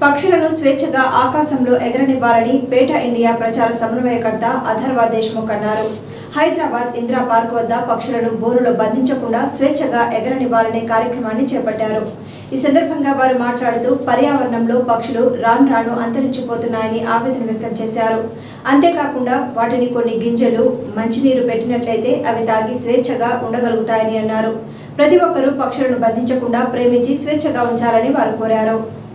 పక్షులను స్వేచ్ఛగా ఆకాశంలో ఎగరనివ్వాలని పేట ఇండియా ప్రచార సమన్వయకర్త అథర్వ దేశ్ముఖ్ అన్నారు హైదరాబాద్ ఇందిరా పార్క్ వద్ద పక్షులను బోరులో బంధించకుండా స్వేచ్ఛగా ఎగరనివ్వాలనే కార్యక్రమాన్ని చేపట్టారు ఈ సందర్భంగా వారు మాట్లాడుతూ పర్యావరణంలో పక్షులు రాను రాను అంతరించిపోతున్నాయని ఆవేదన వ్యక్తం చేశారు అంతేకాకుండా వాటిని కొన్ని గింజలు మంచినీరు పెట్టినట్లయితే అవి తాగి స్వేచ్ఛగా ఉండగలుగుతాయని అన్నారు ప్రతి ఒక్కరూ పక్షులను బంధించకుండా ప్రేమించి స్వేచ్ఛగా ఉంచాలని వారు కోరారు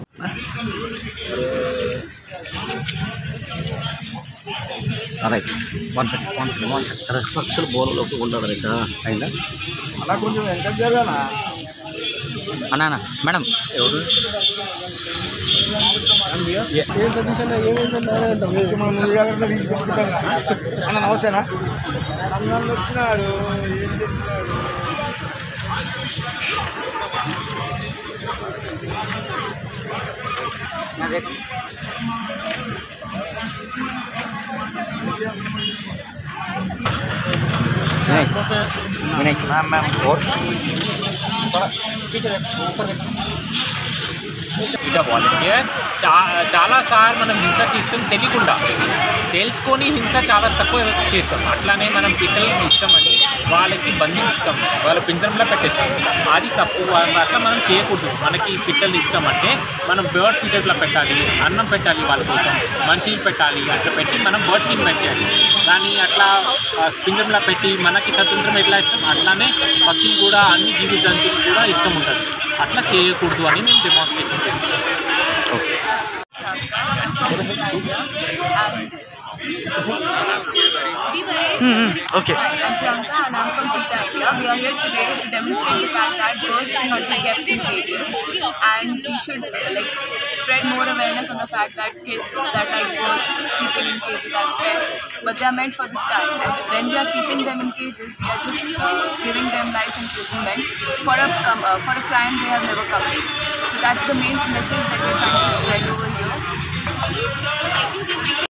right one second one second one second పక్షులు బోర్లోకి ఉండదు రైట్ అయిందా అలా కొంచెం వెనక జరగానా అన్నా అన్న మేడం ఎవరు ఏ సతీష్ అన్న ఏమైందంటే మనం ముందు జాగ్రత్త తీసుకుంటాం అన్న నమస్తేనా అన్న వచ్చినాడు ఏం తెచ్చినాడు వినయ్ వినయ్ మ్యామ్ మ్యామ్ ఫోర్ ఇట వాలంటీర్ చా చాలాసార్లు మనం హింస చేస్తాం తెలియకుండా తెలుసుకొని హింస చాలా తక్కువ చేస్తాం అట్లానే మనం పిట్టలని ఇష్టమని వాళ్ళకి బంధించుతాం వాళ్ళ పింజరంలో పెట్టేస్తాం అది తప్పు వా- అట్లా మనం చేయకూడదు మనకి పిట్టలు ఇష్టం అంటే మనం బర్డ్ ఫీడర్స్లో పెట్టాలి అన్నం పెట్టాలి వాళ్ళ కోసం మంచినీళ్ళు పెట్టాలి అట్లా పెట్టి మనం బర్డ్ ఫీడ్ పెట్టాలి కానీ అట్లా ఆ, పింజరంలో పెట్టి మనకి స్వతంత్రం ఎట్లా ఇష్టం అట్లానే పక్షులు కూడా అన్ని జీవి జంతువులు కూడా ఇష్టం ఉంటుంది అట్లా చేయకూడదు అని మేము డెమాన్స్ట్రేషన్ చేస్తాం okay I'm Priyanka and I'm from Pita India. We are here today to demonstrate the fact that birds should not be kept in cages and we should uh, like spread more awareness on the fact that kids that like birds keeping in cages as pets, but they are meant for the sky. And when we are keeping them in cages, we are just uh, giving them life imprisonment for a com- uh, for a crime they have never committed. So that's the main message that we're trying to spread over here.